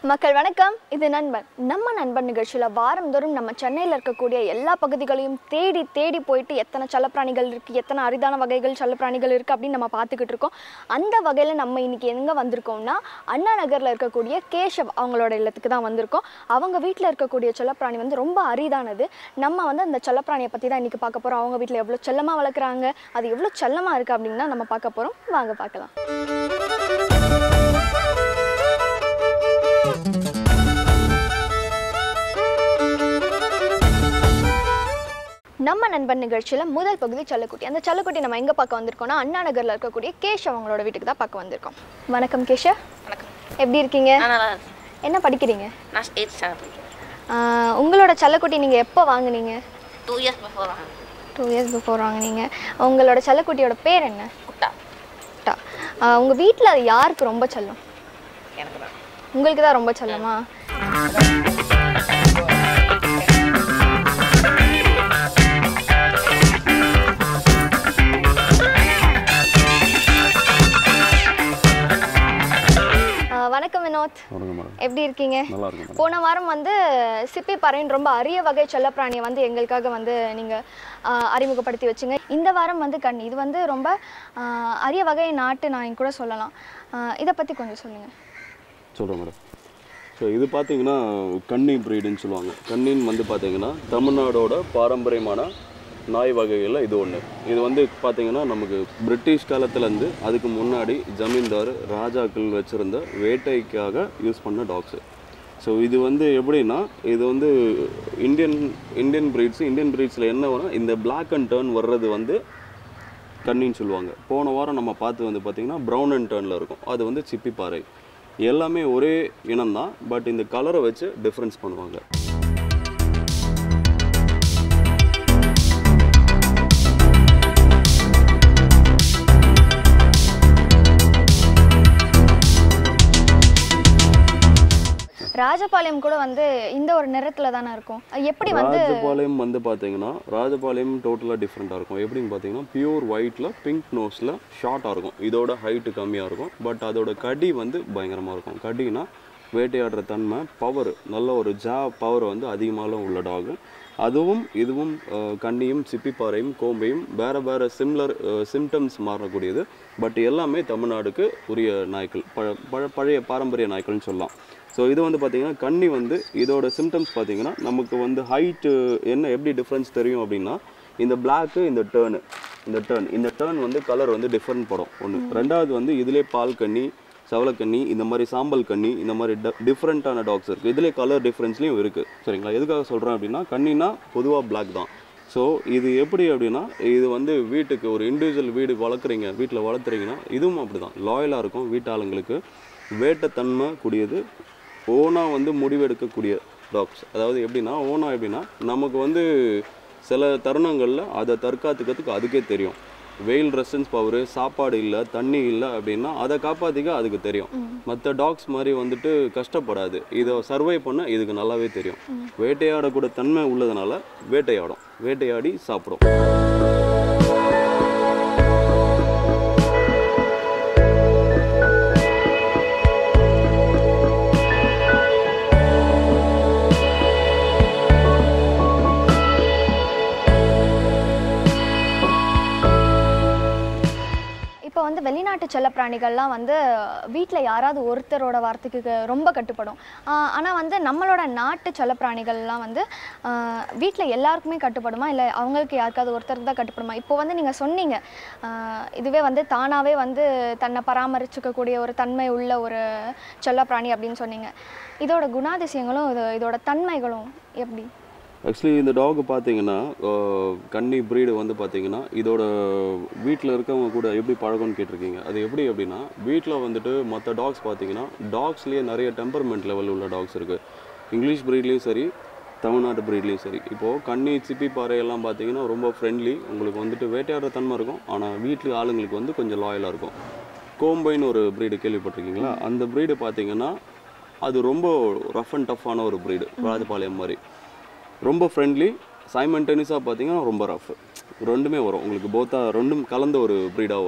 மக்கள் வணக்கம் இது நண்பன் நம்ம நண்பன் நிகழ்ச்சியில் வாரந்தோறும் நம்ம சென்னையில் இருக்கக்கூடிய எல்லா பகுதிகளையும் தேடி தேடி போயிட்டு எத்தனை செல்லப்பிராணிகள் இருக்குது எத்தனை அரிதான வகைகள் செல்லப்பிராணிகள் இருக்குது அப்படின்னு நம்ம பார்த்துக்கிட்டு இருக்கோம் அந்த வகையில் நம்ம இன்னைக்கு எங்கே வந்திருக்கோம்னா அண்ணா நகரில் இருக்கக்கூடிய கேஷவ் அவங்களோட இல்லத்துக்கு தான் வந்திருக்கோம் அவங்க வீட்டில் இருக்கக்கூடிய செல்லப்பிராணி வந்து ரொம்ப அரிதானது நம்ம வந்து அந்த செல்லப்பிராணியை பற்றி தான் இன்றைக்கி பார்க்க போகிறோம் அவங்க வீட்டில் எவ்வளோ செல்லமாக வளர்க்குறாங்க அது எவ்வளோ செல்லமாக இருக்குது அப்படின்னு தான் நம்ம பார்க்க போகிறோம் வாங்க பார்க்கலாம் நம்ம நண்பன் நிகழ்ச்சியில் முதல் பகுதி செல்லக்குட்டி அந்த செல்லக்குட்டி நம்ம எங்கே பார்க்க வந்திருக்கோம்னா அண்ணா நகரில் இருக்கக்கூடிய கேஷவ் அவங்களோட வீட்டுக்கு தான் பார்க்க வந்திருக்கோம் வணக்கம் கேஷவ் வணக்கம் எப்படி இருக்கீங்க நான் நல்லா இருக்கேன் என்ன படிக்கிறீங்க நான் எயிட் ஸ்டாண்டர்ட் படிக்கிறேன் ஆஹ் உங்களோட செல்லக்குட்டி நீங்கள் எப்போ வாங்குனீங்க டூ இயர்ஸ் பிஃபோர் வாங்க டூ இயர்ஸ் பிஃபோர் வாங்குனீங்க உங்களோட செல்லக்குட்டியோட பேர் என்ன குட்டா குட்டா ஆஹ் உங்க வீட்டில் அது யாருக்கு ரொம்ப செல்லம் எனக்கு தான் உங்களுக்கு தான் ரொம்ப செல்லமா ஆஹ் வணக்கம் வினோத் வணக்கம் மேடம் எப்படி இருக்கீங்க நல்லா இருக்கும் மேடம் போன வாரம் வந்து சிப்பி பறையின் ரொம்ப அரிய வகை செல்லப்பிராணியை வந்து எங்களுக்காக வந்து நீங்கள் அறிமுகப்படுத்தி வச்சுங்க இந்த வாரம் வந்து கண்ணி இது வந்து ரொம்ப ஆஹ், அரிய வகை நாட்டு நாயின் கூட சொல்லலாம் இதை பற்றி கொஞ்சம் சொல்லுங்கள் சொல்கிறேன் மேடம் ஸோ இது பார்த்தீங்கன்னா கன்னி ப்ரீடுன்னு சொல்லுவாங்க கன்னின்னு வந்து பார்த்தீங்கன்னா தமிழ்நாடோட பாரம்பரியமான நாய் வகைகளில் இது ஒன்று இது வந்து பார்த்தீங்கன்னா நமக்கு பிரிட்டிஷ் காலத்துலேருந்து அதுக்கு முன்னாடி ஜமீன்தார் ராஜாக்கள் வச்சுருந்த வேட்டைக்காக யூஸ் பண்ண டாக்ஸு ஸோ இது வந்து எப்படின்னா இது வந்து இந்தியன் இந்தியன் ப்ரீட்ஸ் இந்தியன் ப்ரீட்ஸில் என்ன வரும் இந்த பிளாக் அண்ட் டர்ன் வர்றது வந்து கன்னின்னு சொல்லுவாங்க போன வாரம் நம்ம பார்த்து வந்து பார்த்திங்கன்னா ப்ரௌன் அண்ட் டர்னில் இருக்கும் அது வந்து சிப்பி பாறை எல்லாமே ஒரே இனம்தான் பட் இந்த கலரை வச்சு டிஃப்ரென்ஸ் பண்ணுவாங்க ராஜபாளையம் கூட வந்து இந்த ஒரு நிறத்தில் தானே இருக்கும் அது எப்படி வந்து ராஜபாளையம் வந்து பார்த்தீங்கன்னா ராஜபாளையம் டோட்டலாக டிஃப்ரெண்ட்டாக இருக்கும் எப்படின்னு பார்த்தீங்கன்னா பியூர் ஒயிட்டில் பிங்க் நோஸில் ஷார்ட்டாக இருக்கும் இதோட ஹைட்டு கம்மியாக இருக்கும் பட் அதோட கடி வந்து பயங்கரமாக இருக்கும் கடினா வேட்டையாடுற தன்மை பவர் நல்ல ஒரு ஜா பவர் வந்து அதிகமாக உள்ள டாகு அதுவும் இதுவும் அஹ், கன்னியும் சிப்பிப்பாறையும் கோம்பையும் வேறு வேறு சிம்லர் சிம்டம்ஸ் மாறக்கூடியது பட் எல்லாமே தமிழ்நாடுக்கு உரிய நாய்க்கள் பழ பழ- பழைய பாரம்பரிய நாய்க்கள்னு சொல்லலாம் ஸோ இது வந்து பார்த்தீங்கன்னா கன்னி வந்து இதோட சிம்டம்ஸ் பார்த்தீங்கன்னா நமக்கு வந்து ஹைட்டு என்ன எப்படி டிஃப்ரென்ஸ் தெரியும் அப்படின்னா இந்த பிளாக்கு இந்த டேர்னு இந்த டேர்ன் இந்த டேர்ன் வந்து கலர் வந்து டிஃப்ரெண்ட் படும் ஒன்று ரெண்டாவது வந்து இதிலே பால் கன்னி சவளக்கன்னி இந்த மாதிரி சாம்பல் கன்னி இந்த மாதிரி டிஃப்ரெண்ட்டான டாக்ஸ் இருக்குது இதிலே கலர் டிஃப்ரென்ஸ்லையும் இருக்குது சரிங்களா எதுக்காக சொல்கிறேன் அப்படின்னா கன்னினா பொதுவாக பிளாக் தான் ஸோ இது எப்படி அப்படின்னா இது வந்து வீட்டுக்கு ஒரு இண்டிவிஜுவல் வீடு வளர்க்குறீங்க வீட்டில் வளர்த்துறீங்கன்னா இதுவும் அப்படி தான் லாயலாக இருக்கும் வீட்டு ஆளுங்களுக்கு வேட்டத்தன்மை கூடியது ஓனாக வந்து முடிவெடுக்கக்கூடிய டாக்ஸ் அதாவது எப்படின்னா ஓனாக எப்படின்னா நமக்கு வந்து சில தருணங்களில் அதை தற்காத்துக்கிறதுக்கு அதுக்கே தெரியும் வெயில் ரெசிஸ்டன்ஸ் பவர் சாப்பாடு இல்லை தண்ணி இல்லை அப்படின்னா அதை காப்பாற்றிக்க அதுக்கு தெரியும் மற்ற டாக்ஸ் மாதிரி வந்துட்டு கஷ்டப்படாது இதை சர்வை பண்ண இதுக்கு நல்லாவே தெரியும் வேட்டையாடக்கூட தன்மை உள்ளதுனால வேட்டையாடும் வேட்டையாடி சாப்பிடும் இப்போ வந்து வெளிநாட்டு செல்லப்பிராணிகள்லாம் வந்து வீட்டில் யாராவது ஒருத்தரோட வார்த்தைக்கு க- ரொம்ப கட்டுப்படும் ஆனால் வந்து நம்மளோட நாட்டு செல்லப்பிராணிகள்லாம் வந்து வீட்டில் எல்லாருக்குமே கட்டுப்படுமா இல்லை அவங்களுக்கு யாருக்காவது ஒருத்தருக்கு தான் கட்டுப்படுமா இப்போ வந்து நீங்கள் சொன்னீங்க ஆஹ் இதுவே வந்து தானாகவே வந்து தன்னை பராமரிச்சுக்கக்கூடிய ஒரு தன்மை உள்ள ஒரு செல்லப்பிராணி அப்படின்னு சொன்னீங்க இதோட குணாதிசயங்களும் இது இதோட தன்மைகளும் எப்படி ஆக்சுவலி இந்த டாக் பார்த்தீங்கன்னா அஹ், கன்னி ப்ரீடு வந்து பார்த்தீங்கன்னா இதோட வீட்டில் இருக்கவங்க கூட எப்படி பழக்கம்னு கேட்டிருக்கீங்க அது எப்படி அப்படின்னா வீட்டில் வந்துட்டு மற்ற டாக்ஸ் பார்த்தீங்கன்னா டாக்ஸ்லேயே நிறைய டெம்பர்மெண்ட் லெவல் உள்ள டாக்ஸ் இருக்குது இங்கிலீஷ் ப்ரீட்லேயும் சரி தமிழ்நாட்டு ப்ரீட்லேயும் சரி இப்போது கன்னி சிப்பி பாறை எல்லாம் பார்த்தீங்கன்னா ரொம்ப ஃப்ரெண்ட்லி உங்களுக்கு வந்துட்டு வேட்டையாடுற தன்மை இருக்கும் ஆனால் வீட்டு ஆளுங்களுக்கு வந்து கொஞ்சம் லாயலாக இருக்கும் கோம்பைன்னு ஒரு ப்ரீடு கேள்விப்பட்டிருக்கீங்களா அந்த ப்ரீடு பார்த்தீங்கன்னா அது ரொம்ப ரஃப் அண்ட் டஃப்பான ஒரு ப்ரீடு ராஜபாளையம் மாதிரி ரொம்ப ஃப்ரெண்ட்லி சைமன்டேனியஸாக பார்த்தீங்கன்னா ரொம்ப ரஃப் ரெண்டுமே வரும் உங்களுக்கு போத்தா ரெண்டும் கலந்த ஒரு ப்ரீடாக வரும்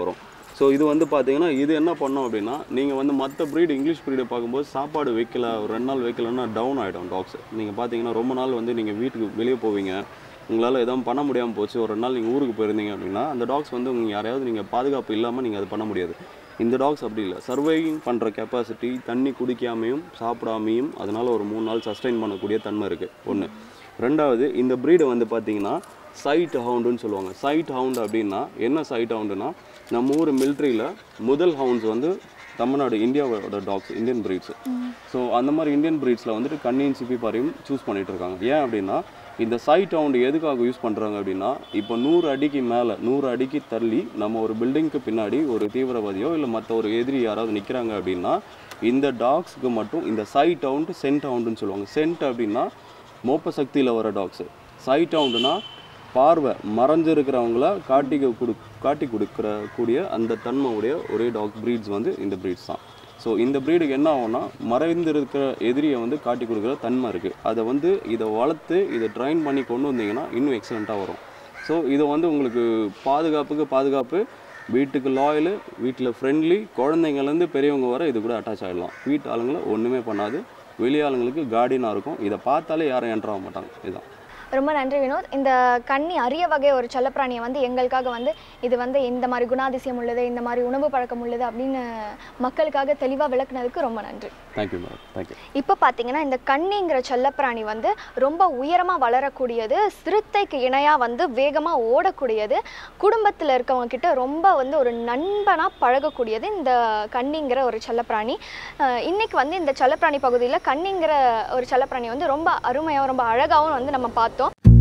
ஸோ இது வந்து பார்த்தீங்கன்னா இது என்ன பண்ணோம் அப்படின்னா நீங்கள் வந்து மற்ற ப்ரீடு இங்கிலீஷ் ப்ரீடை பார்க்கும்போது சாப்பாடு வைக்கல ஒரு ரெண்டு நாள் வைக்கலன்னா டவுன் ஆகிடும் டாக்ஸ் நீங்கள் பார்த்தீங்கன்னா ரொம்ப நாள் வந்து நீங்கள் வீட்டுக்கு வெளியே போவீங்க உங்களால் எதுவும் பண்ண முடியாமல் போச்சு ஒரு ரெண்டு நாள் நீங்கள் ஊருக்கு போயிருந்தீங்க அப்படின்னா அந்த டாக்ஸ் வந்து உங்கள் யாரையாவது நீங்கள் பாதுகாப்பு இல்லாமல் நீங்கள் அது பண்ண முடியாது இந்த டாக்ஸ் அப்படி இல்லை சர்வைவிங் பண்ணுற கெப்பாசிட்டி தண்ணி குடிக்காமையும் சாப்பிடாமையும் அதனால் ஒரு மூணு நாள் சஸ்டைன் பண்ணக்கூடிய தன்மை இருக்குது ஒன்று ரெண்டாவது இந்த ப்ரீடை வந்து பார்த்தீங்கன்னா சைட் ஹவுண்டுன்னு சொல்லுவாங்க சைட் ஹவுண்ட் அப்படின்னா என்ன சைட் ஹவுண்டுனா நம்ம ஊர் மிலிட்ரியில் முதல் ஹவுண்ட்ஸ் வந்து தமிழ்நாடு இந்தியாவோட டாக்ஸ் இந்தியன் பிரீட்ஸ் ஸோ அந்த மாதிரி இந்தியன் பிரீட்ஸில் வந்துட்டு கண்ணியின் சிப்பி பாரியும் சூஸ் பண்ணிட்டு இருக்காங்க ஏன் அப்படின்னா இந்த சைட் ஹவுண்ட் எதுக்காக யூஸ் பண்ணுறாங்க அப்படின்னா இப்போ நூறு அடிக்கு மேலே நூறு அடிக்கு தள்ளி நம்ம ஒரு பில்டிங்க்கு பின்னாடி ஒரு தீவிரவாதியோ இல்லை மற்ற ஒரு எதிரி யாராவது நிற்கிறாங்க அப்படின்னா இந்த டாக்ஸ்க்கு மட்டும் இந்த சைட் ஹவுண்ட் சென்ட் ஹவுண்டுன்னு சொல்லுவாங்க சென்ட் அப்படின்னா மோப்ப சக்தியில் வர டாக்ஸு சைட் ஹவுண்டுனா பார்வை மறைஞ்சிருக்கிறவங்கள காட்டி கொடு காட்டி கொடுக்குற கூடிய அந்த தன்மையுடைய ஒரே டாக் ப்ரீட்ஸ் வந்து இந்த ப்ரீட்ஸ் தான் ஸோ இந்த ப்ரீடுக்கு என்ன ஆகும்னா மறைந்திருக்கிற எதிரியை வந்து காட்டி கொடுக்குற தன்மை இருக்குது அதை வந்து இதை வளர்த்து இதை ட்ரைன் பண்ணி கொண்டு வந்தீங்கன்னா இன்னும் எக்ஸலண்ட்டாக வரும் ஸோ இதை வந்து உங்களுக்கு பாதுகாப்புக்கு பாதுகாப்பு வீட்டுக்கு லாயலு வீட்டில் ஃப்ரெண்ட்லி குழந்தைங்கள்லேருந்து பெரியவங்க வர இது கூட அட்டாச் ஆகிடலாம் வீட்டு ஆளுங்களை ஒன்றுமே பண்ணாது வெளி ஆளுங்களுக்கு கார்டியனாக இருக்கும் இதை பார்த்தாலே யாரும் என்ட்ரு ஆக மாட்டாங்க இதுதான் ரொம்ப நன்றி வினோத் இந்த கன்னி அரிய வகை ஒரு செல்லப்பிராணியை வந்து எங்களுக்காக வந்து இது வந்து இந்த மாதிரி குணாதிசயம் உள்ளது இந்த மாதிரி உணவு பழக்கம் உள்ளது அப்படின்னு மக்களுக்காக தெளிவாக விளக்குனதுக்கு ரொம்ப நன்றி தேங்க்யூ மேடம் தேங்க்யூ இப்போ பார்த்தீங்கன்னா இந்த கன்னிங்கிற செல்லப்பிராணி வந்து ரொம்ப உயரமாக வளரக்கூடியது சிறுத்தைக்கு இணையாக வந்து வேகமாக ஓடக்கூடியது குடும்பத்தில் இருக்கவங்க கிட்ட ரொம்ப வந்து ஒரு நண்பனாக பழகக்கூடியது இந்த கன்னிங்கிற ஒரு செல்லப்பிராணி அஹ் இன்னைக்கு வந்து இந்த செல்லப்பிராணி பகுதியில் கன்னிங்கிற ஒரு செல்லப்பிராணி வந்து ரொம்ப அருமையாகவும் ரொம்ப அழகாகவும் வந்து நம்ம பார்த்தோம்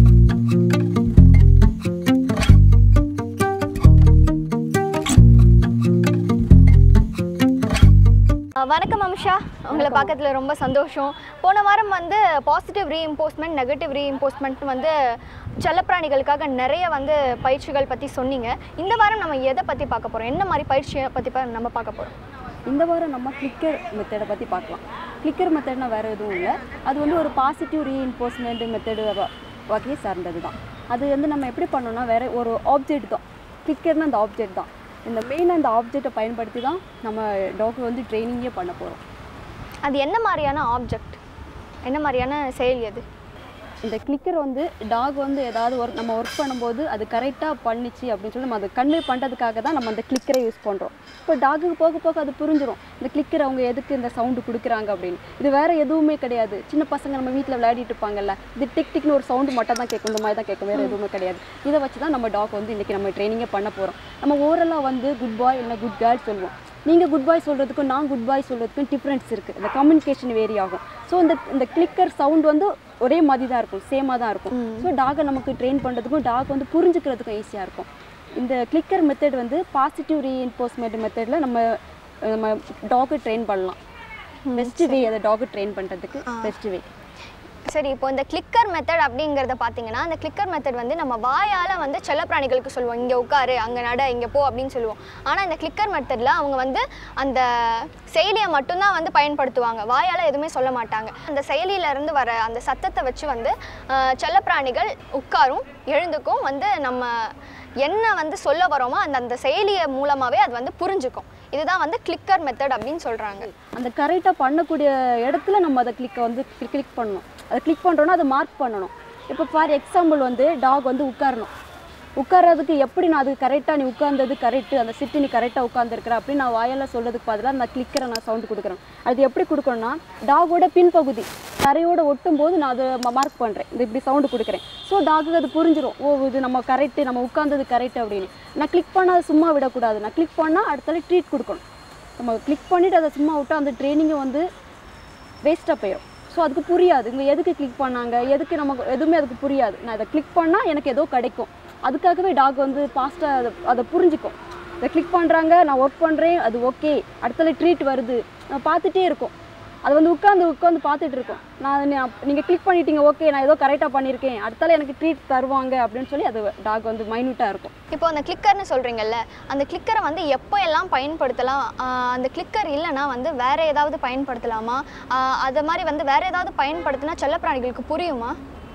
அஹ் வணக்கம் அம்ஷா உங்களை பார்க்கறதுல ரொம்ப சந்தோஷம் போன வாரம் வந்து பாசிட்டிவ் ரீஇம்போஸ்மெண்ட் நெகட்டிவ் ரீஇம்போஸ்மெண்ட் வந்து செல்லப்பிராணிகளுக்காக நிறைய வந்து பயிற்சிகள் பற்றி சொன்னீங்க இந்த வாரம் நம்ம எதை பற்றி பார்க்க போகிறோம் என்ன மாதிரி பயிற்சியை பற்றி நம்ம பார்க்க போகிறோம் இந்த வாரம் நம்ம கிளிக்கர் மெத்தடை பற்றி பார்க்கலாம் கிளிக்கர் மெத்தட்னா வேறு எதுவும் இல்லை அது வந்து ஒரு பாசிட்டிவ் ரீஇன்போர்ஸ்மெண்ட் மெத்தடு வகையை சார்ந்தது தான் அது வந்து நம்ம எப்படி பண்ணோம்னா வேறு ஒரு ஆப்ஜெக்ட் தான் கிளிக்கர்னு அந்த ஆப்ஜெக்ட் தான் இந்த மெயின் அந்த ஆப்ஜெக்டை பயன்படுத்தி தான் நம்ம டாக் வந்து ட்ரைனிங்கே பண்ண போகிறோம் அது என்ன மாதிரியான ஆப்ஜெக்ட் என்ன மாதிரியான செயல் அது இந்த கிளிக்கர் வந்து டாக் வந்து ஏதாவது ஒர்க் நம்ம ஒர்க் பண்ணும்போது அது கரெக்டாக பண்ணிச்சு அப்படின்னு சொல்லி நம்ம அதை கன்வே பண்ணுறதுக்காக தான் நம்ம அந்த கிளிக்கரை யூஸ் பண்ணுறோம் இப்போ டாகுக்கு போக போக அது புரிஞ்சிடும் இந்த கிளிக்கர் அவங்க எதுக்கு இந்த சவுண்டு கொடுக்குறாங்க அப்படின்னு இது வேறு எதுவுமே கிடையாது சின்ன பசங்க நம்ம வீட்டில் விளையாடிட்டு இருப்பாங்கல்ல இது டிக் டிக்னு ஒரு சவுண்டு மட்டும் தான் கேட்கும் இந்த மாதிரி தான் கேட்கும் வேறு எதுவுமே கிடையாது இதை வச்சு தான் நம்ம டாக் வந்து இன்றைக்கி நம்ம ட்ரைனிங்கே பண்ண போகிறோம் நம்ம ஓரலாக வந்து குட் பாய் இல்லை குட் கேர்ள் சொல்லுவோம் நீங்கள் குட் பாய் சொல்கிறதுக்கும் நான் குட் பாய் சொல்கிறதுக்கும் டிஃப்ரென்ஸ் இருக்குது இந்த கம்யூனிகேஷன் வேரி ஆகும் ஸோ இந்த இந்த கிளிக்கர் சவுண்ட் வந்து ஒரே மாதிரி தான் இருக்கும் சேமாக தான் இருக்கும் ஸோ டாகை நமக்கு ட்ரெயின் பண்ணுறதுக்கும் டாக் வந்து புரிஞ்சுக்கிறதுக்கும் ஈஸியாக இருக்கும் இந்த கிளிக்கர் மெத்தட் வந்து பாசிட்டிவ் ரீஎன்ஃபோர்ஸ்மெண்ட் மெத்தடில் நம்ம நம்ம டாகை ட்ரெயின் பண்ணலாம் பெஸ்ட் வே அதை டாகை ட்ரெயின் பண்ணுறதுக்கு பெஸ்ட் வே சரி இப்போ இந்த கிளிக்கர் மெத்தட் அப்படிங்கிறத பார்த்தீங்கன்னா அந்த கிளிக்கர் மெத்தட் வந்து நம்ம வாயால் வந்து செல்லப்பிராணிகளுக்கு சொல்லுவோம் இங்கே உட்காரு அங்கே நட இங்கே போ அப்படின்னு சொல்லுவோம் ஆனால் இந்த கிளிக்கர் மெத்தடில் அவங்க வந்து அந்த செயலியை மட்டும்தான் வந்து பயன்படுத்துவாங்க வாயால் எதுவுமே சொல்ல மாட்டாங்க அந்த செயலியிலேருந்து வர அந்த சத்தத்தை வச்சு வந்து ஆஹ், செல்லப்பிராணிகள் உட்காரும் எழுந்துக்கும் வந்து நம்ம என்ன வந்து சொல்ல வரோமோ அந்த அந்த செயலியை மூலமாகவே அது வந்து புரிஞ்சுக்கும் இதுதான் வந்து கிளிக்கர் மெத்தட் அப்படின்னு சொல்கிறாங்க அந்த கரெக்டாக பண்ணக்கூடிய இடத்துல நம்ம அதை கிளிக்கை வந்து கிளிக் பண்ணணும் அதை கிளிக் பண்ணுறோன்னா அதை மார்க் பண்ணணும் இப்போ ஃபார் எக்ஸாம்பிள் வந்து டாக் வந்து உட்காரணும் உட்கார்றதுக்கு எப்படி நான் அது கரெக்டாக நீ உட்கார்ந்தது கரெக்டு அந்த சிட்டு நீ கரெக்டாக உட்காந்துருக்குற அப்படின்னு நான் வாயால் சொல்றதுக்கு பதிலாக அந்த கிளிக்கரை நான் சவுண்டு கொடுக்குறேன் அது எப்படி கொடுக்கணும்னா டாகோட பின்பகுதி தரையோட ஒட்டும் போது நான் அதை மார்க் பண்ணுறேன் இந்த இப்படி சவுண்டு கொடுக்குறேன் ஸோ டாகுக்கு அது புரிஞ்சிடும் ஓ இது நம்ம கரெக்டு நம்ம உட்கார்ந்தது கரெக்ட் அப்படின்னு நான் கிளிக் பண்ணால் அதை சும்மா விடக்கூடாது நான் கிளிக் பண்ணால் அடுத்தால ட்ரீட் கொடுக்கணும் நம்ம கிளிக் பண்ணிவிட்டு அதை சும்மா விட்டா அந்த ட்ரைனிங்கை வந்து வேஸ்ட்டாக போயிடும் ஸோ அதுக்கு புரியாது இவங்க எதுக்கு கிளிக் பண்ணாங்க எதுக்கு நமக்கு எதுவுமே அதுக்கு புரியாது நான் இதை கிளிக் பண்ணால் எனக்கு ஏதோ கிடைக்கும் அதுக்காகவே டாக் வந்து ஃபாஸ்ட்டாக அதை அதை புரிஞ்சுக்கும் இதை கிளிக் பண்ணுறாங்க நான் ஒர்க் பண்ணுறேன் அது ஓகே அடுத்தல ட்ரீட் வருது நான் பார்த்துட்டே இருக்கும் அது வந்து உட்காந்து உட்காந்து பார்த்துட்டு இருக்கோம் நான் நீங்கள் கிளிக் பண்ணிட்டீங்க ஓகே நான் ஏதோ கரெக்டாக பண்ணியிருக்கேன் அடுத்தால எனக்கு ட்ரீட் தருவாங்க அப்படின்னு சொல்லி அது டாக் வந்து மைன்யூட்டாக இருக்கும் இப்போ அந்த கிளிக்கர்னு சொல்கிறீங்கல்ல அந்த கிளிக்கரை வந்து எப்போ எல்லாம் பயன்படுத்தலாம் ஆஹ் அந்த கிளிக்கர் இல்லைன்னா வந்து வேற ஏதாவது பயன்படுத்தலாமா ஆஹ் அது மாதிரி வந்து வேற ஏதாவது பயன்படுத்தினா செல்லப்பிராணிகளுக்கு புரியுமா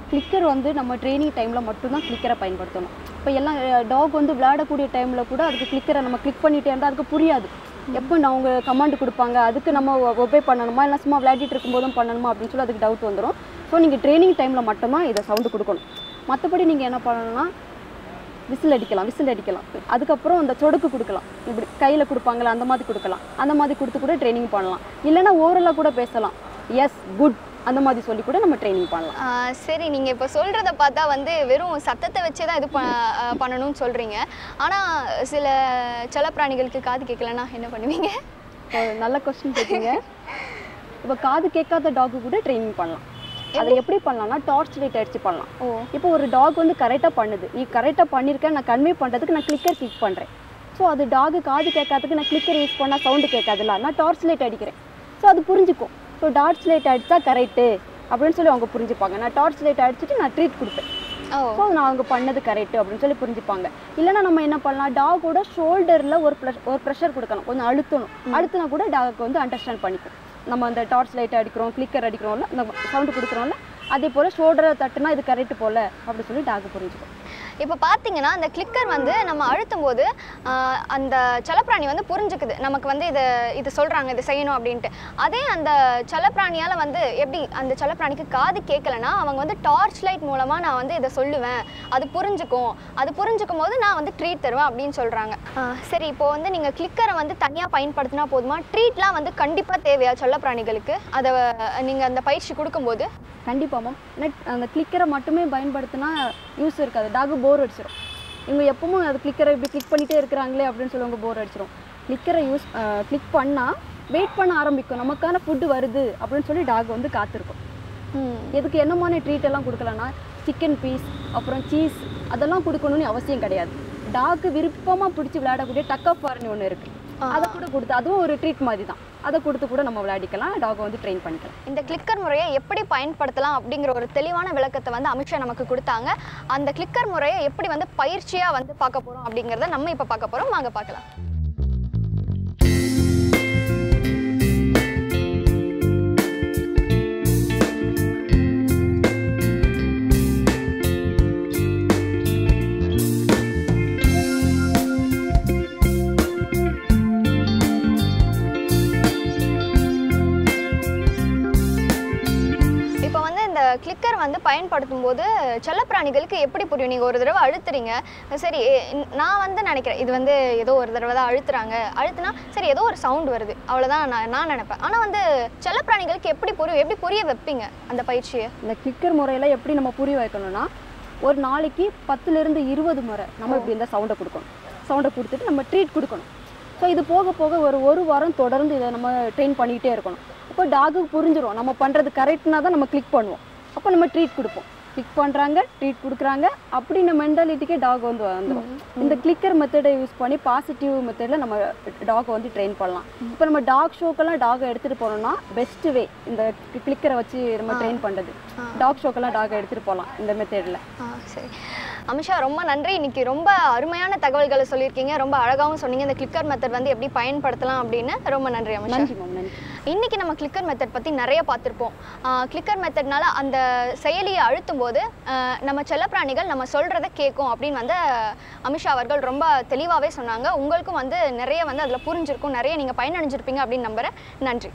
கிளிக்கர் வந்து நம்ம ட்ரைனிங் டைமில் மட்டும்தான் கிளிக்கரை பயன்படுத்தணும் இப்போ எல்லாம் டாக் வந்து விளையாடக்கூடிய டைமில் கூட அதுக்கு கிளிக்கரை நம்ம கிளிக் பண்ணிட்டே இருந்தால் அதுக்கு புரியாது எப்போ நான் அவங்க கமாண்ட் கொடுப்பாங்க அதுக்கு நம்ம ஒபே பண்ணணுமா இல்லை சும்மா விளையாடிட்டு இருக்கும்போதும் பண்ணணுமா அப்படின்னு சொல்லி அதுக்கு டவுட் வந்துடும் ஸோ நீங்கள் ட்ரைனிங் டைமில் மட்டும்தான் இதை சவுண்டு கொடுக்கணும் மற்றபடி நீங்கள் என்ன பண்ணணும்னா விசில் அடிக்கலாம் விசில் அடிக்கலாம் அதுக்கப்புறம் அந்த சொடுக்கு கொடுக்கலாம் இப்படி கையில் கொடுப்பாங்களா அந்த மாதிரி கொடுக்கலாம் அந்த மாதிரி கொடுத்து கூட ட்ரைனிங் பண்ணலாம் இல்லைன்னா ஓரலாக கூட பேசலாம் எஸ் குட் அந்த மாதிரி சொல்லி கூட நம்ம ட்ரைனிங் பண்ணலாம் ஆ, சரி நீங்கள் இப்போ சொல்கிறத பார்த்தா வந்து வெறும் சத்தத்தை வச்சே தான் இது ப ஆ, பண்ணணும்னு சொல்கிறீங்க ஆனால் சில செல்லப்பிராணிகளுக்கு காது கேட்கலன்னா என்ன பண்ணுவீங்க ஒரு நல்ல கொஸ்டின் கேட்டீங்க இப்போ காது கேட்காத டாக்கு கூட ட்ரைனிங் பண்ணலாம் அதை எப்படி பண்ணலாம்னா டார்ச் லைட் அடிச்சு பண்ணலாம் ஓ இப்போ ஒரு டாக் வந்து கரெக்டாக பண்ணுது நீ கரெக்டாக பண்ணியிருக்க நான் கன்வே பண்ணுறதுக்கு நான் கிளிக்கர் கிளிக் பண்ணுறேன் ஸோ அது டாகு காது கேட்காததுக்கு நான் கிளிக்கர் யூஸ் பண்ணால் சவுண்டு கேட்காதுல்ல நான் டார்ச் லைட் அடிக்கிறேன் ஸோ அது புரிஞ்சுக்கும் ஸோ டார்ச் லைட் அடித்தா கரெக்டு அப்படின்னு சொல்லி அவங்க புரிஞ்சுப்பாங்க நான் டார்ச் லைட் அடிச்சுட்டு நான் ட்ரீட் கொடுப்பேன் ஓ ஸோ நான் அவங்க பண்ணது கரெக்ட் அப்படின்னு சொல்லி புரிஞ்சுப்பாங்க இல்லைன்னா நம்ம என்ன பண்ணலாம் டாகோட ஷோல்டரில் ஒரு ப்ரெஷ் ஒரு ப்ரெஷர் கொடுக்கணும் கொஞ்சம் அழுத்தணும் அழுத்தினா கூட டாக் வந்து அண்டர்ஸ்டாண்ட் பண்ணிக்கும் நம்ம அந்த டார்ச் லைட் அடிக்கிறோம் கிளிக்கர் அடிக்கிறோம்ல அந்த சவுண்டு கொடுக்குறோம்ல அதே போல் ஷோல்டரை தட்டுனா இது கரெக்ட் போல அப்படின்னு சொல்லி டாக் புரிஞ்சுக்கும் இப்போ பார்த்தீங்கன்னா அந்த கிளிக்கர் வந்து நம்ம அழுத்தும் போது ஆஹ், அந்த செல்லப்பிராணி வந்து புரிஞ்சுக்குது நமக்கு வந்து இதை இது சொல்கிறாங்க இது செய்யணும் அப்படின்ட்டு அதே அந்த செல்லப்பிராணியால் வந்து எப்படி அந்த செல்லப்பிராணிக்கு காது கேட்கலனா அவங்க வந்து டார்ச் லைட் மூலமாக நான் வந்து இதை சொல்லுவேன் அது புரிஞ்சுக்கும் அது புரிஞ்சுக்கும் போது நான் வந்து ட்ரீட் தருவேன் அப்படின்னு சொல்கிறாங்க சரி இப்போ வந்து நீங்கள் கிளிக்கரை வந்து தனியாக பயன்படுத்தினா போதுமா ட்ரீட்லாம் வந்து கண்டிப்பாக தேவையா செல்லப்பிராணிகளுக்கு அதை நீங்கள் அந்த பயிற்சி கொடுக்கும்போது கண்டிப்பாக மேம் நெட் அந்த கிளிக்கரை மட்டுமே பயன்படுத்தினா யூஸ் இருக்காது டாக் போர் அடிச்சிடும் இவங்க எப்பவும் அது கிளிக்கரை இப்படி கிளிக் பண்ணிட்டே இருக்கிறாங்களே அப்படின்னு சொல்லுவாங்க போர் அடிச்சிடும் கிளிக்கரை யூஸ் கிளிக் பண்ணால் வெயிட் பண்ண ஆரம்பிக்கும் நமக்கான ஃபுட்டு வருது அப்படின்னு சொல்லி டாக் வந்து காத்திருக்கும் ம் எதுக்கு என்னமான ட்ரீட் எல்லாம் கொடுக்கலன்னா சிக்கன் பீஸ் அப்புறம் சீஸ் அதெல்லாம் கொடுக்கணும்னு அவசியம் கிடையாது டாக்கு விருப்பமாக பிடிச்சி விளையாடக்கூடிய டக் ஆஃப் ஃபார்னு ஒன்று இருக்குது அதை கூட கொடுத்து அதுவும் ஒரு ட்ரீட் மாதிரி தான் அதை கொடுத்து கூட நம்ம விளையாடிக்கலாம் டாகை வந்து ட்ரெயின் பண்ணிக்கலாம் இந்த கிளிக்கர் முறையை எப்படி பயன்படுத்தலாம் அப்படிங்கிற ஒரு தெளிவான விளக்கத்தை வந்து அமித்ஷா நமக்கு கொடுத்தாங்க அந்த கிளிக்கர் முறையை எப்படி வந்து பயிற்சியாக வந்து பார்க்க போகிறோம் அப்படிங்கிறத நம்ம இப்போ பார்க்க போகிறோம் வாங்க பார்க்கலாம் இப்போ வந்து இந்த கிளிக்கர் வந்து பயன்படுத்தும் போது செல்லப்பிராணிகளுக்கு எப்படி புரியும் நீங்கள் ஒரு தடவை அழுத்துறீங்க சரி இ- நான் வந்து நினைக்கிறேன் இது வந்து ஏதோ ஒரு தடவை தான் அழுத்துறாங்க அழுத்துனா சரி ஏதோ ஒரு சவுண்ட் வருது அவ்வளோதான் நான் நான் நினைப்பேன் ஆனால் வந்து செல்லப்பிராணிகளுக்கு எப்படி புரியும் எப்படி புரிய வைப்பீங்க அந்த பயிற்சியை இந்த கிளிக்கர் முறையில் எப்படி நம்ம புரிய வைக்கணும்னா ஒரு நாளைக்கு பத்துலேருந்து இருபது முறை நம்ம இப்படி இந்த சவுண்டை கொடுக்கணும் சவுண்டை கொடுத்துட்டு நம்ம ட்ரீட் கொடுக்கணும் ஸோ இது போக போக ஒரு ஒரு வாரம் தொடர்ந்து இதை நம்ம ட்ரெயின் பண்ணிகிட்டே இருக்கணும் அப்போ டாகுக்கு புரிஞ்சிரும் நம்ம பண்ணுறது கரெக்ட்னா தான் நம்ம கிளிக் பண்ணுவோம் அப்போ நம்ம ட்ரீட் கொடுப்போம் கிளிக் பண்ணுறாங்க ட்ரீட் கொடுக்குறாங்க அப்படின்ற மென்டாலிட்டிக்கே டாக் வந்து வந்துடும் இந்த கிளிக்கர் மெத்தடை யூஸ் பண்ணி பாசிட்டிவ் மெத்தடில் நம்ம டாகை வந்து ட்ரெயின் பண்ணலாம் இப்போ நம்ம டாக் ஷோக்கெல்லாம் டாகை எடுத்துகிட்டு போனோம்னா பெஸ்ட் வே இந்த கிளிக்கரை வச்சு நம்ம ட்ரெயின் பண்ணுறது டாக் ஷோக்கெல்லாம் டாகை எடுத்துகிட்டு போகலாம் இந்த மெத்தடில் ஆ சரி அமிஷா ரொம்ப நன்றி இன்னைக்கு ரொம்ப அருமையான தகவல்களை சொல்லியிருக்கீங்க ரொம்ப அழகாகவும் சொன்னீங்க இந்த கிளிக்கர் மெத்தட் வந்து எப்படி பயன்படுத்தலாம் அப்படின்னு ரொம்ப நன்றி அமிஷா நன்றி மேம் நன்றி இன்னைக்கு நம்ம கிளிக்கர் மெத்தட் பற்றி நிறைய பார்த்துருப்போம் கிளிக்கர் மெத்தட்னால அந்த செயலியை அழுத்தும் போது ஆஹ் நம்ம செல்லப்பிராணிகள் நம்ம சொல்கிறத கேட்கும் அப்படின்னு வந்து அமிஷா அவர்கள் ரொம்ப தெளிவாகவே சொன்னாங்க உங்களுக்கும் வந்து நிறைய வந்து அதில் புரிஞ்சிருக்கும் நிறைய நீங்கள் பயனடைஞ்சிருப்பீங்க அப்படின்னு நம்புகிறேன் நன்றி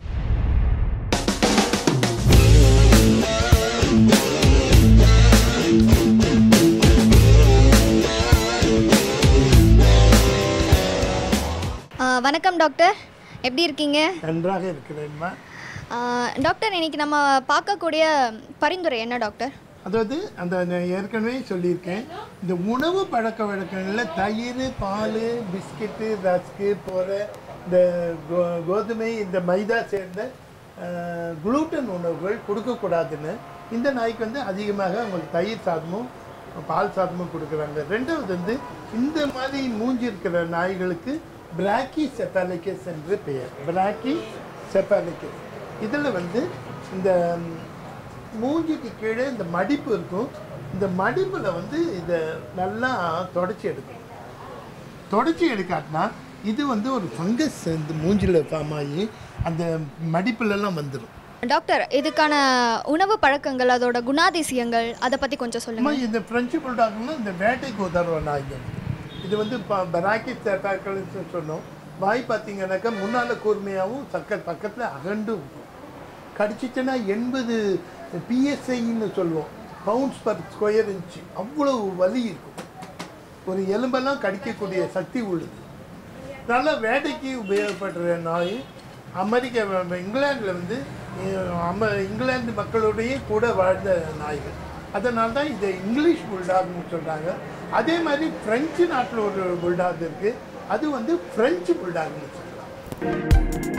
வணக்கம் டாக்டர் எப்படி இருக்கீங்க நன்றாக இருக்கிறேன்மா ஆஹ் டாக்டர் இன்னைக்கு நம்ம பார்க்கக்கூடிய பரிந்துரை என்ன டாக்டர் அதாவது அந்த நான் ஏற்கனவே சொல்லியிருக்கேன் இந்த உணவு பழக்க வழக்கங்களில் தயிர் பால் பிஸ்கெட்டு ரஸ்க்கு போகிற இந்த கோ கோதுமை இந்த மைதா சேர்ந்த குளூட்டன் உணவுகள் கொடுக்கக்கூடாதுன்னு இந்த நாய்க்கு வந்து அதிகமாக அவங்களுக்கு தயிர் சாதமும் பால் சாதமும் கொடுக்குறாங்க ரெண்டாவது வந்து இந்த மாதிரி மூஞ்சி இருக்கிற நாய்களுக்கு பிராக்கி செப்பாலிக்கஸ் என்று பெயர் பிராக்கி செப்பாலிக்கஸ் இதில் வந்து இந்த ம், மூஞ்சிக்கு கீழே இந்த மடிப்பு இருக்கும் இந்த மடிப்பில் வந்து இதை நல்லா தொடச்சி எடுக்கணும் தொடச்சி எடுக்காட்டினா இது வந்து ஒரு ஃபங்கஸ் இந்த மூஞ்சில் ஃபார்ம் ஆகி அந்த மடிப்புலலாம் வந்துடும் டாக்டர் இதுக்கான உணவு பழக்கங்கள் அதோட குணாதிசயங்கள் அதை பற்றி கொஞ்சம் அம்மா சொல்லுங்கள் இந்த பிரெஞ்சு புல்டாக்னா இந்த வேட்டைக்கு உதவுற நாய்ங்க இது வந்து பராக்கி சேட்டாக்கள்னு சொன்னோம் வாய் பார்த்தீங்கன்னாக்கா முன்னால் கூர்மையாகவும் சக்கர் பக்கத்தில் அகண்டும் இருக்கும் கடிச்சிச்சுன்னா எண்பது பிஎஸ்ஐன்னு சொல்லுவோம் பவுண்ட்ஸ் பர் ஸ்கொயர் இன்ச்சு அவ்வளவு வலி இருக்கும் ஒரு எலும்பெல்லாம் கடிக்கக்கூடிய சக்தி உள்ளது நல்லா வேட்டைக்கு உபயோகப்படுற நாய் அமெரிக்க இங்கிலாந்தில் வந்து அஹ், அம இங்கிலாந்து மக்களுடைய கூட வாழ்ந்த நாய்கள் அதனால தான் இதை இங்கிலீஷ் புல்டாக்னு சொல்கிறாங்க அதே மாதிரி பிரெஞ்சு நாட்டில் ஒரு புல்டாக் இருக்குது அது வந்து பிரெஞ்சு புல்டாக்னு சொல்கிறாங்க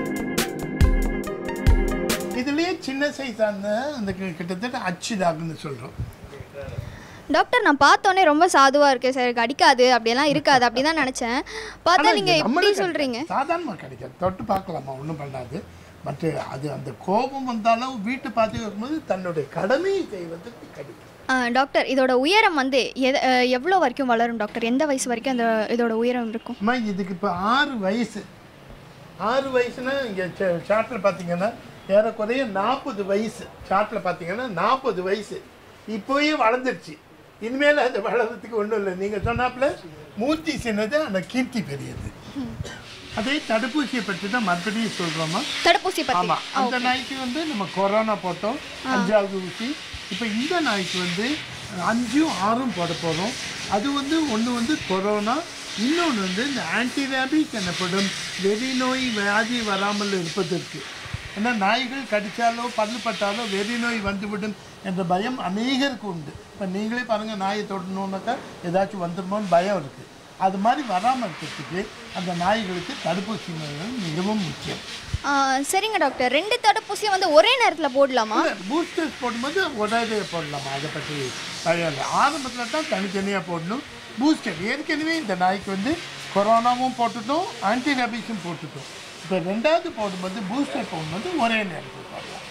இதுலேயே சின்ன சைஸான அந்த கி- கிட்டத்தட்ட அச்சு டாக்னு சொல்கிறோம் டாக்டர் நான் பார்த்தோன்னே ரொம்ப சாதுவாக இருக்கேன் சார் எனக்கு அடிக்காது அப்படியெல்லாம் இருக்காது அப்படி தான் நினச்சேன் பார்த்தா ஆனா நீங்கள் இது எப்படி நம்மளுக்கு சொல்கிறீங்க சாதாரணமாக கிடைக்காது தொட்டு பார்க்கலாமா ஒன்றும் பண்ணாது பட் அது அந்த கோபம் வந்தாலும் வீட்டு பார்த்து வரும்போது தன்னுடைய கடமையை செய்வதற்கு கிடைக்கும் டாக்டர் இதோட உயரம் வந்து எத அஹ், எவ்வளோ வரைக்கும் வளரும் டாக்டர் எந்த வயசு வரைக்கும் அந்த இதோட உயரம் இருக்கும் அம்மா இதுக்கு இப்போ ஆறு வயசு ஆறு வயசுனா இங்கே சார்ட்டில் பார்த்தீங்கன்னா ஏறக்குறைய நாற்பது வயசு சார்ட்டில் பார்த்தீங்கன்னா நாற்பது வயசு இப்போயே வளர்ந்துருச்சு இனிமேல் அது வளர்றதுக்கு ஒன்றும் இல்லை நீங்கள் சொன்னாப்புல மூர்த்தி சின்னது அந்த கீர்த்தி பெரியது அதே தடுப்பூசியை பற்றி தான் மறுபடியும் சொல்கிறோமா தடுப்பூசி பற்றி ஆமா அந்த நாய்க்கு வந்து நம்ம கொரோனா போட்டோம் அஞ்சாவது ஊசி இப்போ இந்த நாய்க்கு வந்து அஞ்சும் ஆறும் போட போகிறோம் அது வந்து ஒன்று வந்து கொரோனா இன்னொன்று வந்து இந்த ஆன்டி ரேபிக் எனப்படும் வெறி நோய் வியாதி வராமல் இருப்பதற்கு ஏன்னா நாய்கள் கடித்தாலோ பல்லு பட்டாலோ வெறி நோய் வந்துவிடும் என்ற பயம் அநேகருக்கு உண்டு இப்போ நீங்களே பாருங்கள் நாயை தொடணுன்னாக்கா ஏதாச்சும் வந்துடுமோன்னு பயம் இருக்குது அது மாதிரி வராமல் இருக்கிறதுக்கு அந்த நாய்களுக்கு தடுப்பூசி முறைகள் மிகவும் முக்கியம் சரிங்க டாக்டர் ரெண்டு தடுப்பூசியும் வந்து ஒரே நேரத்தில் போடலாமா பூஸ்டர்ஸ் போடும்போது உடனே போடலாமா அதை பற்றி பயம் இல்லை ஆரம்பத்தில் தான் தனித்தனியாக போடணும் பூஸ்டர் ஏற்கனவே இந்த நாய்க்கு வந்து கொரோனாவும் போட்டுட்டோம் ஆன்டி ரேபிஸும் போட்டுட்டோம் இப்போ ரெண்டாவது போடும்போது பூஸ்டர் போடும்போது ஒரே நேரத்தில் போடலாம்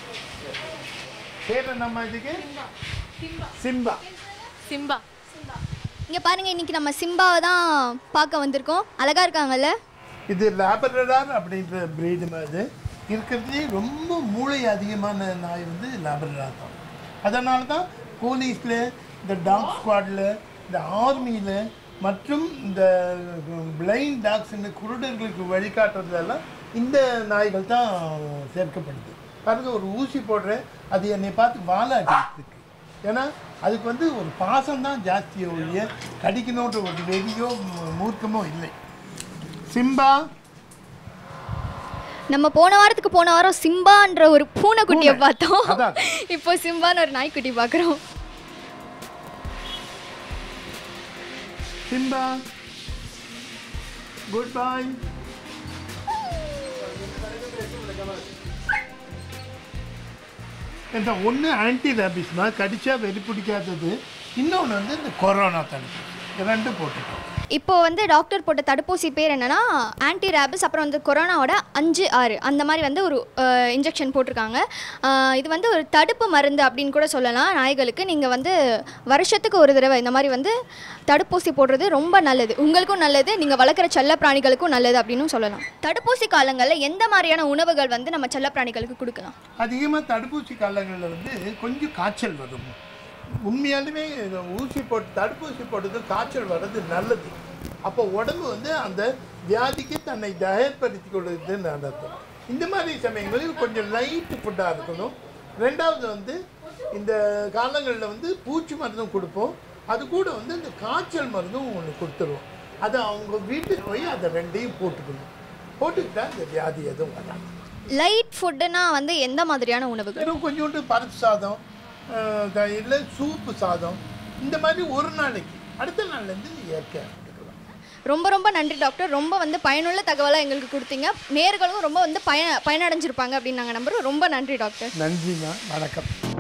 பேர் நம்ம இதுக்கு சிம்பா சிம்பா இங்கே பாருங்க இன்னைக்கு நம்ம சிம்பாவை தான் பார்க்க வந்திருக்கோம் அழகா இருக்காங்கல்ல இது லேபரடார் அப்படின்ற பிரீடு மாதிரி இருக்கிறதுலே ரொம்ப மூளை அதிகமான நாய் வந்து லேபரடார் தான் அதனால தான் போலீஸில் இந்த டாக் ஸ்குவாடில் இந்த ஆர்மியில் மற்றும் இந்த பிளைண்ட் டாக்ஸ்னு குருடர்களுக்கு வழிகாட்டுறதெல்லாம் இந்த நாய்கள் தான் சேர்க்கப்படுது பாருங்க ஒரு ஊசி போடுறேன் அது என்னை பார்த்து வாலாட்டிட்டு இருக்கு ஏன்னா அதுக்கு வந்து ஒரு பாசம் தான் ஜாஸ்தியோ ஒழிய கடிக்கணுன்ற ஒரு வெறியோ மூ- மூர்க்கமோ இல்லை சிம்பா நம்ம போன வாரத்துக்கு போன வாரம் சிம்பான்ற ஒரு பூனைக்குட்டியை பூனை. பார்த்தோம் அதான். இப்போ சிம்பான்னு ஒரு நாய்க்குட்டி பார்க்குறோம் சிம்பா குட் பாய் இந்த ஒன்று ஆன்டி ரேபிஸ்மா கடிச்சா வெறி பிடிக்காதது இன்னொன்று வந்து இந்த கொரோனா தடுப்பு இது ரெண்டும் போட்டுட்டோம் இப்போ வந்து டாக்டர் போட்ட தடுப்பூசி பேர் என்னன்னா ஆன்டி ரேபிஸ் அப்புறம் வந்து கொரோனாவோட அஞ்சு ஆறு அந்த மாதிரி வந்து ஒரு இன்ஜெக்ஷன் போட்டிருக்காங்க அஹ், இது வந்து ஒரு தடுப்பு மருந்து அப்படின்னு கூட சொல்லலாம் நாய்களுக்கு நீங்கள் வந்து வருஷத்துக்கு ஒரு தடவை இந்த மாதிரி வந்து தடுப்பூசி போடுறது ரொம்ப நல்லது உங்களுக்கும் நல்லது நீங்கள் வளர்க்குற செல்ல பிராணிகளுக்கும் நல்லது அப்படின்னு சொல்லலாம் தடுப்பூசி காலங்களில் எந்த மாதிரியான உணவுகள் வந்து நம்ம செல்ல பிராணிகளுக்கு கொடுக்கலாம் அதிகமாக தடுப்பூசி காலங்களில் வந்து கொஞ்சம் காய்ச்சல் வரும் உண்மையாலுமே இந்த ஊசி போட்டு தடுப்பூசி போட்டது காய்ச்சல் வர்றது நல்லது அப்போ உடம்பு வந்து அந்த வியாதிக்கு தன்னை தயார்படுத்தி கொள்வதுன்னு அர்த்தம் இந்த மாதிரி சமயங்களில் கொஞ்சம் லைட் ஃபுட்டாக இருக்கணும் ரெண்டாவது வந்து இந்த காலங்களில் வந்து பூச்சி மருந்தும் கொடுப்போம் அது கூட வந்து இந்த காய்ச்சல் மருந்தும் ஒன்று கொடுத்துருவோம் அதை அவங்க வீட்டுக்கு போய் அதை ரெண்டையும் போட்டுக்கணும் போட்டுக்கிட்டா இந்த வியாதி எதுவும் வராது லைட் ஃபுட்டுனா வந்து எந்த மாதிரியான உணவுகள் வெறும் கொஞ்சோண்டு பருப்பு சாதம் இல்லை சூப்பு சாதம் இந்த மாதிரி ஒரு நாளைக்கு அடுத்த நாள்லேருந்து இயற்கையாக எடுத்துக்கலாம் ரொம்ப ரொம்ப நன்றி டாக்டர் ரொம்ப வந்து பயனுள்ள தகவலாக எங்களுக்கு கொடுத்தீங்க நேர்களும் ரொம்ப வந்து பய பயனடைஞ்சிருப்பாங்க அப்படின்னு நாங்கள் நம்புறோம் ரொம்ப நன்றி டாக்டர் நன்றிம்மா வணக்கம்